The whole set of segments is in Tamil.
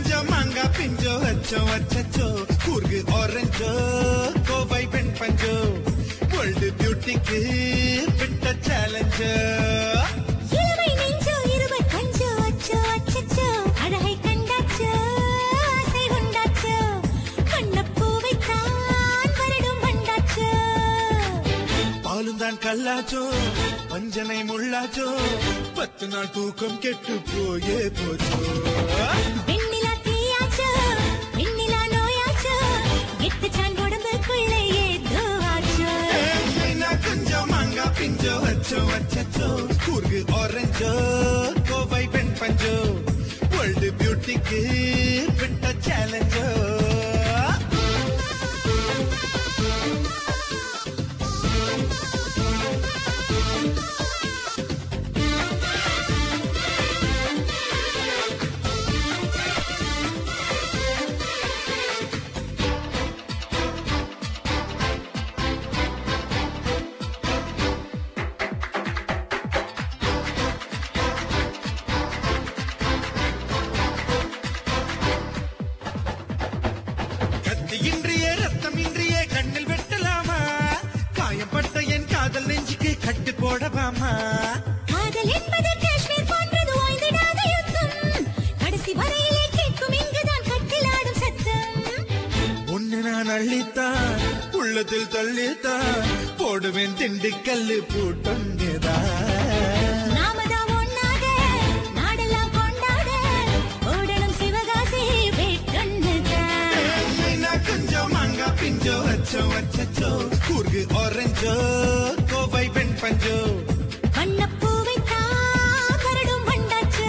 கொஞ்சம் மாங்கா பிஞ்சோ வச்சோ வச்சோ கூர்கு ஆரஞ்சோ கோவை பெண் பஞ்சோ வேர்ல்டு பியூட்டிக்கு விட்ட சேலஞ்சோ இளமை நெஞ்சோ இருபத்தஞ்சோ அச்சோ அச்சச்சோ அழகை கண்டாச்சோ ஆசை உண்டாச்சோ வண்ணப்பூவைத்தான் வருடம் வந்தாச்சோ பாலும் தான் கல்லாச்சோ பஞ்சனை முள்ளாச்சோ பத்து நாள் தூக்கம் கெட்டு போயே போச்சோ வெண்ணிலா தீயாச்சோ வெண்ணிலா நோயாச்சோ எட்டு சான் உடம்புக்குள்ளே ஏதோ ஆச்சோ ஏன்னா கொஞ்சம் மாங்கா பிஞ்சோ வச்சோ வச்சோ கூர்கு ஆரஞ்சோ கோவை பெண் பஞ்சோ வேர்ல்டு பியூட்டிக்கு விட்ட சேலஞ்சோ கத்தியின்றியே ரத்தமின்றியே கண்ணில் வெட்டலாமா காயப்பட்ட என் காதல் நெஞ்சுக்கு கட்டு போடவாமா காதல் என்பது காஷ்மீர் போன்றது ஓய்ந்திடாத யுத்தம் கடைசி வரையிலே கேட்கும் இங்குதான் கட்டிலாடும் சத்தம் ஒன்னு நான் அள்ளித்தான் உள்ளத்தில் தள்ளித்தான் போடுவேன் திண்டுக்கல்லு பூட்டொங்குதான் நாமதான் ஒன்னாக நாடெல்லாம் கொண்டாட ஓடணும் சிவகாசி வேட்டொன்னுதான் நான் கொஞ்சம் மாங்கா பிஞ்சோ வச்சோ வச்சோ கூர்கு ஆரஞ்சோ கோவை பெண் பஞ்சோ வண்ணப்பூவைத்தான் வருடும் வண்டாச்சு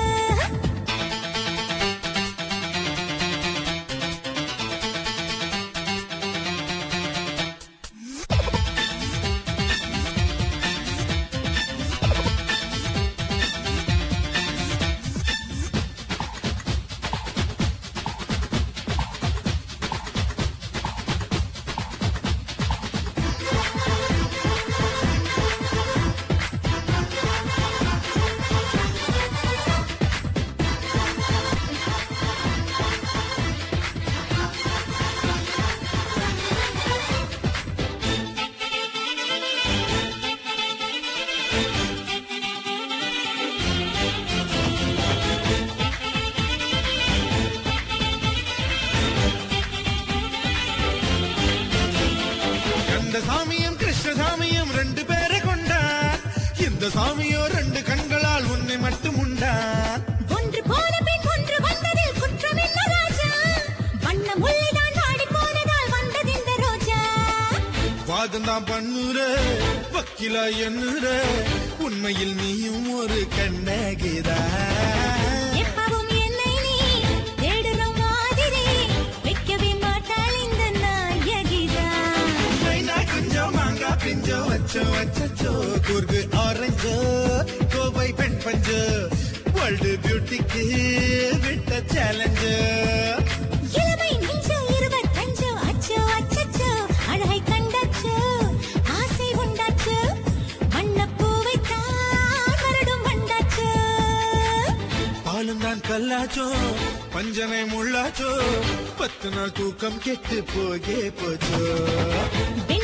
அந்த சாமியும் கிருஷ்ணசாமியும் ரெண்டு பேரை கொண்டான் இந்த சாமியோ ரெண்டு கண்களால் உன்னை மட்டும் உண்டான் ஒன்று போன பின் ஒன்று வந்ததில் குற்றம் என்ன ராஜா வண்ண முள்ளைதான் வாடி போனதால் வந்தது இந்த ரோஜா வாதம் தான் பண்ணுற வக்கீலா என்னுற உண்மையில் நீயும் ஒரு கண்ணகிதா எப்பவும் என்னை நீ தேடுற மாதிரி வைக்கவே மாட்டாள் இந்த நாயகிதான் நான் கொஞ்சம் மாங்கா பிஞ்சோ வச்சோ வச்சோ கூர்கு ஆரஞ்சோ கோவை பெண் பஞ்சோ வேர்ல்டு பியூட்டிக்கு விட்ட சேலஞ்சு இளமை நெஞ்சோ இருபத்தஞ்சோ அச்சோ அச்சச்சோ அழகை கண்டாச்சோ ஆசை உண்டாச்சோ வண்ணப்பூவைத்தான் வருடம் வந்தாச்சோ பாலும் தான் கல்லாச்சோ பஞ்சனை முள்ளாச்சோ பத்து நாள் தூக்கம் கெட்டு போகே போச்சோ